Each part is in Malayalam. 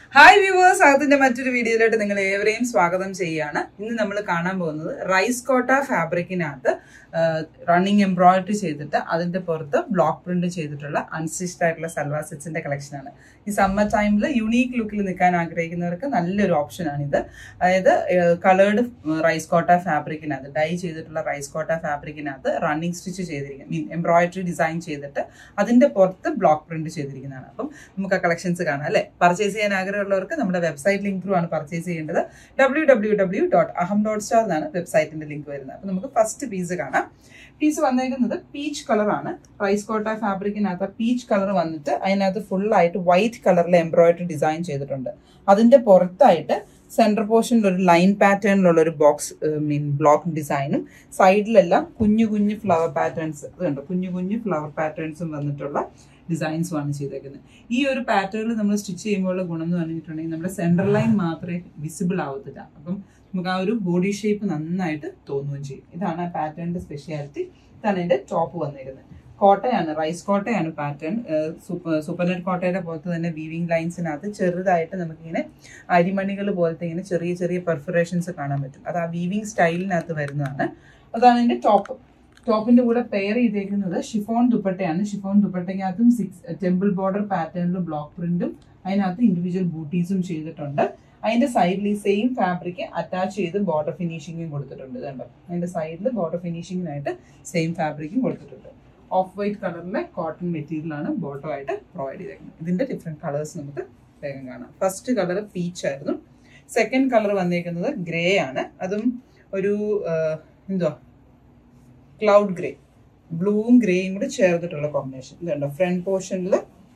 ഹായ് വ്യൂവേഴ്സ് അകത്തിന്റെ മറ്റൊരു വീഡിയോയിലോട്ട് നിങ്ങൾ ഏവരെയും സ്വാഗതം ചെയ്യുകയാണ് ഇന്ന് നമ്മൾ കാണാൻ പോകുന്നത് റൈസ് കോട്ട ഫാബ്രിക്കിനകത്ത് റണ്ണിങ് എംബ്രോയിഡറി ചെയ്തിട്ട് അതിന്റെ പുറത്ത് ബ്ലോക്ക് പ്രിന്റ് ചെയ്തിട്ടുള്ള അൺസ്റ്റിച്ച്ഡ് ആയിട്ടുള്ള സൽവാർ സെറ്റ്സിന്റെ കളക്ഷനാണ് ഈ സമ്മർ ടൈമിൽ യുണീക്ക് ലുക്കിൽ നിൽക്കാൻ ആഗ്രഹിക്കുന്നവർക്ക് നല്ലൊരു ഓപ്ഷനാണ് ഇത് അതായത് കളേർഡ് റൈസ് കോട്ട ഫാബ്രിക്കിനകത്ത് ഡൈ ചെയ്തിട്ടുള്ള റൈസ് കോട്ട ഫാബ്രിക്കിനകത്ത് റണ്ണിങ് സ്റ്റിച്ച് ചെയ്തിരിക്കുന്നത് മീൻ എംബ്രോയിഡറി ഡിസൈൻ ചെയ്തിട്ട് അതിന്റെ പുറത്ത് ബ്ലോക്ക് പ്രിന്റ് ചെയ്തിരിക്കുന്നതാണ് അപ്പം നമുക്ക് ആ കളക്ഷൻസ് കാണാം അല്ലെ പർച്ചേസ് ചെയ്യാൻ ആഗ്രഹമുള്ളവർക്ക് നമ്മുടെ വെബ്സൈറ്റ് ലിങ്ക് ത്രൂ ആണ് പർച്ചേസ് ചെയ്യേണ്ടത് W W W dot Aham dot star എന്നാണ് വെബ്സൈറ്റിന്റെ ലിങ്ക് വരുന്നത് അപ്പൊ നമുക്ക് ഫസ്റ്റ് പീസ് കാണാം പീസ് വന്നേക്കുന്നത് പീച്ച് കളറാണ് റൈസ് കോട്ട ഫാബ്രിക്കിനകത്ത് പീച്ച് കളർ വന്നിട്ട് അതിനകത്ത് ഫുൾ ആയിട്ട് വൈറ്റ് കളറിൽ എംബ്രോയിഡറി ഡിസൈൻ ചെയ്തിട്ടുണ്ട് അതിന്റെ പുറത്തായിട്ട് സെൻട്രൽ പോർഷനിൽ ഒരു ലൈൻ പാറ്റേണിലുള്ള ഒരു ബോക്സ് മീൻ ബ്ലോക്ക് ഡിസൈനും സൈഡിലെല്ലാം കുഞ്ഞു കുഞ്ഞു ഫ്ലവർ പാറ്റേൺസ് ഇതുണ്ട് കുഞ്ഞു കുഞ്ഞു ഫ്ലവർ പാറ്റേൺസും വന്നിട്ടുള്ള ഡിസൈൻസും ആണ് ചെയ്തേക്കുന്നത് ഈ ഒരു പാറ്റേണിൽ നമ്മൾ സ്റ്റിച്ച് ചെയ്യുമ്പോൾ ഗുണം എന്ന് പറഞ്ഞിട്ടുണ്ടെങ്കിൽ നമ്മുടെ സെൻട്രൽ ലൈൻ മാത്രമേ വിസിബിൾ ആവത്തില്ല അപ്പം നമുക്ക് ആ ഒരു ബോഡി ഷേപ്പ് നന്നായിട്ട് തോന്നുകയും ചെയ്യും ഇതാണ് ആ പാറ്റേണിന്റെ സ്പെഷ്യാലിറ്റി ഇതാണ് ഇതിന്റെ ടോപ്പ് വന്നിരിക്കുന്നത് കോട്ടയാണ് റൈസ് കോട്ടയാണ് പാറ്റേൺ സൂപ്പർനെറ്റ് കോട്ടയുടെ പോലത്തെ തന്നെ വീവിംഗ് ലൈൻസിനകത്ത് ചെറുതായിട്ട് നമുക്കിങ്ങനെ അരിമണികൾ പോലത്തെ ഇങ്ങനെ ചെറിയ ചെറിയ പെർഫറേഷൻസ് കാണാൻ പറ്റും അത് ആ വീവിംഗ് സ്റ്റൈലിനകത്ത് വരുന്നതാണ് അതാണ് ഇതിന്റെ ടോപ്പ് ടോപ്പിന്റെ കൂടെ പെയർ ചെയ്തേക്കുന്നത് ഷിഫോൺ ദുപ്പട്ടയാണ് ഷിഫോൺ ദുപ്പട്ടയ്ക്കകത്തും സിക്സ് ടെമ്പിൾ ബോർഡർ പാറ്റേണിലും ബ്ലോക്ക് പ്രിന്റും അതിനകത്ത് ഇൻഡിവിജ്വൽ ബൂട്ടീസും ചെയ്തിട്ടുണ്ട് അതിന്റെ സൈഡിൽ ഈ സെയിം ഫാബ്രിക് അറ്റാച്ച് ചെയ്ത് ബോർഡർ ഫിനിഷിങ്ങും കൊടുത്തിട്ടുണ്ട് ഇതുണ്ടോ അതിന്റെ സൈഡിൽ ബോർഡർ ഫിനിഷിങ്ങിനായിട്ട് സെയിം ഫാബ്രിക്കും കൊടുത്തിട്ടുണ്ട് ഓഫ് വൈറ്റ് കളറിലെ കോട്ടൺ മെറ്റീരിയൽ ആണ് ബോട്ടം ആയിട്ട് പ്രൊവൈഡ് ചെയ്തേക്കുന്നത് ഇതിന്റെ ഡിഫറെന്റ് കളേഴ്സ് നമുക്ക് വേഗം കാണാം ഫസ്റ്റ് കളർ പീച്ച് ആയിരുന്നു സെക്കൻഡ് കളർ വന്നേക്കുന്നത് ഗ്രേ ആണ് അതും ഒരു എന്തുവാ ക്ലൗഡ് ഗ്രേ ബ്ലൂവും ഗ്രേയും കൂടി ചേർത്തിട്ടുള്ള കോമ്പിനേഷൻ ഇതുണ്ടോ ഫ്രണ്ട് പോർഷനിൽ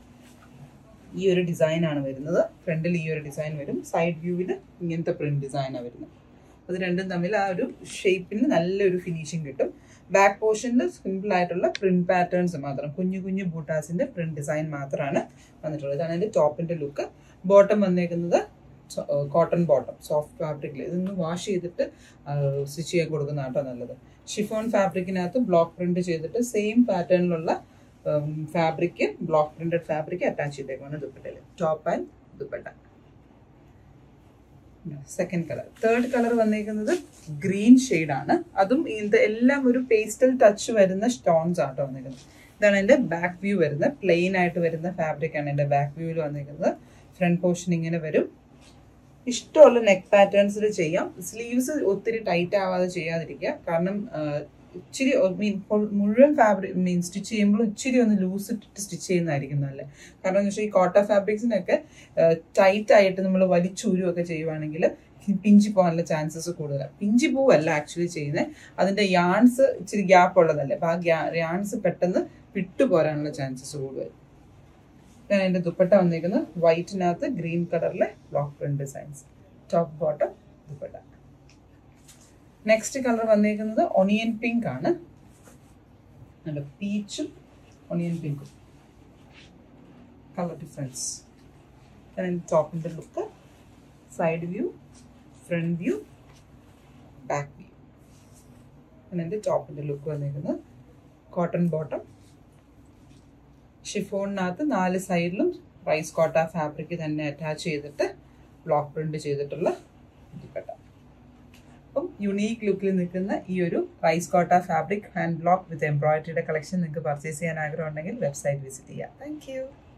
ഈ ഒരു ഡിസൈൻ ആണ് വരുന്നത് ഫ്രണ്ടിൽ ഈ ഒരു ഡിസൈൻ വരും സൈഡ് വ്യൂവിൽ ഇങ്ങനത്തെ പ്രിന്റ് ഡിസൈനാണ് വരുന്നത് അത് രണ്ടും തമ്മിൽ ആ ഒരു ഷേപ്പിന് നല്ലൊരു ഫിനിഷിങ് കിട്ടും ബാക്ക് പോർഷനിൽ സിമ്പിൾ ആയിട്ടുള്ള പ്രിന്റ് പാറ്റേൺസ് മാത്രം കുഞ്ഞു കുഞ്ഞു ബൂട്ടാസിന്റെ പ്രിന്റ് ഡിസൈൻ മാത്രമാണ് വന്നിട്ടുള്ളത് ഇതാണ് അതിന്റെ ടോപ്പിന്റെ ലുക്ക് ബോട്ടം വന്നേക്കുന്നത് കോട്ടൺ ബോട്ടം സോഫ്റ്റ് ഫാബ്രിക്കിൽ ഇതൊന്ന് വാഷ് ചെയ്തിട്ട് സ്റ്റിച്ച് ചെയ്യാൻ കൊടുക്കുന്ന കേട്ടോ നല്ലത് ഷിഫോൺ ഫാബ്രിക്കിനകത്ത് ബ്ലോക്ക് പ്രിന്റ് ചെയ്തിട്ട് സെയിം പാറ്റേണിലുള്ള fabric block printed fabric attach ചെയ്തേക്കാണ് ദുപ്പട്ടയിൽ top and dupatta second colour third colour വന്നേക്കുന്നത് ഗ്രീൻ ആണ് അതും ഇത് എല്ലാം ഒരു പേസ്റ്റൽ ടച്ച് വരുന്ന സ്റ്റോൺസ് ആട്ടോ വന്നേക്കുന്നത് ഇതാണ് എൻ്റെ ബാക്ക് വ്യൂ വരുന്നത് പ്ലെയിൻ ആയിട്ട് വരുന്ന ഫാബ്രിക് ആണ് എൻ്റെ ബാക്ക് വ്യൂവിൽ വന്നേക്കുന്നത് ഫ്രണ്ട് പോർഷൻ ഇങ്ങനെ വരും ഇഷ്ടമുള്ള നെക്ക് പാറ്റേൺസിൽ ചെയ്യാം സ്ലീവ്സ് ഒത്തിരി ടൈറ്റ് ആവാതെ ചെയ്യാതിരിക്കുക കാരണം ഇച്ചിരി മീൻ മുഴുവൻ ഫാബ്രിക് മീൻ സ്റ്റിച്ച് ചെയ്യുമ്പോൾ ഇച്ചിരി ഒന്ന് ലൂസ് ഇട്ടിട്ട് സ്റ്റിച്ച് ചെയ്യുന്നതായിരിക്കും നല്ലത് കാരണം എന്ന് വെച്ചാൽ ഈ കോട്ട ഫാബ്രിക്സിനൊക്കെ ടൈറ്റ് ആയിട്ട് നമ്മൾ വലിച്ചൂരുമൊക്കെ ചെയ്യുവാണെങ്കിൽ പിഞ്ചി പോകാനുള്ള ചാൻസസ് കൂടുതലാണ് പിഞ്ചി പോവല്ല ആക്ച്വലി ചെയ്യുന്നത് അതിന്റെ യാൺസ് ഇച്ചിരി ഗ്യാപ്പ് ഉള്ളതല്ലേ അപ്പൊ ആ യാൺസ് പെട്ടെന്ന് വിട്ടുപോരാനുള്ള ചാൻസസ് കൂടുതൽ ഞാൻ എൻ്റെ ദുപ്പട്ട വന്നിരിക്കുന്നത് വൈറ്റിനകത്ത് ഗ്രീൻ കളറിലെ block print designs top bottom dupatta next colour വന്നിരിക്കുന്നത് ഒണിയൻ പിങ്ക് ആണ് പീച്ചും ഒണിയൻ പിങ്കും കളർ ഡിഫറൻസ് ടോപ്പിന്റെ look side view front view back view എൻ്റെ ടോപ്പിന്റെ ലുക്ക് വന്നിരിക്കുന്നത് കോട്ടൺ ബോട്ടം ഷിഫോണിനകത്ത് നാല് സൈഡിലും റൈസ് കോട്ട ഫാബ്രിക് തന്നെ അറ്റാച്ച് ചെയ്തിട്ട് ബ്ലോക്ക് പ്രിന്റ് ചെയ്തിട്ടുള്ള ദുപ്പട്ട അപ്പം യുണീക്ക് ലുക്കിൽ നിൽക്കുന്ന ഈ ഒരു rice Kota fabric hand block with എംബ്രോയിഡറിയുടെ കളക്ഷൻ നിങ്ങൾക്ക് പർച്ചേസ് ചെയ്യാൻ ആഗ്രഹം ഉണ്ടെങ്കിൽ വെബ്സൈറ്റ് വിസിറ്റ് ചെയ്യാം താങ്ക്